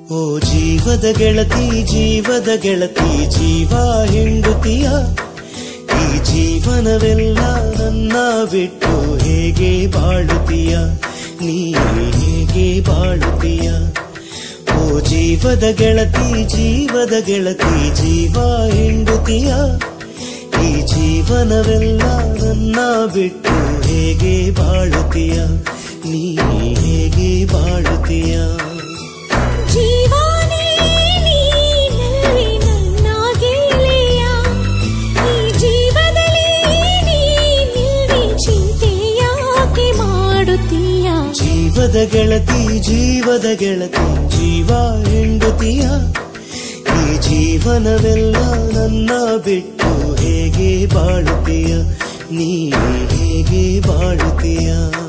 ಓ ಜೀವದ ಗೆಳತಿ ಜೀವದ ಗೆಳತಿ ಜೀವ ಹಿಂಡುತ್ತೀಯ ಈ ಜೀವನವೆಲ್ಲ ನನ್ನ ಬಿಟ್ಟು ಹೇಗೆ ಬಾಳುತ್ತೀಯ ನೀ ಹೇಗೆ ಬಾಳುತ್ತೀಯ ಓ ಜೀವದ ಗೆಳತಿ ಜೀವದ ಗೆಳತಿ ಜೀವ ಹಿಂಡುತ್ತೀಯ ಈ ಜೀವನವೆಲ್ಲ ನನ್ನ ಬಿಟ್ಟು ಹೇಗೆ ಬಾಳುತ್ತೀಯ ನೀ ಹೇಗೆ ಬಾಳುತ್ತೀಯ ಜೀವಾನೇ ನೀನಲ್ಲಿ ನನ್ನ ಗೆಳೆಯ ಈ ಜೀವದಲ್ಲಿ ನೀನಿಲ್ದೆ ಚಿಂತೆ ಯಾಕೆ ಮಾಡುತ್ತೀಯ ಜೀವದ ಗೆಳತಿ ಜೀವದ ಗೆಳತಿ ಜೀವ ಹೆಂಡತಿಯ ಈ ಜೀವನವೆಲ್ಲ ನನ್ನ ಬಿಟ್ಟು ಹೇಗೆ ಬಾಳುತ್ತೀಯ ನೀ ಹೇಗೆ ಬಾಳುತ್ತೀಯ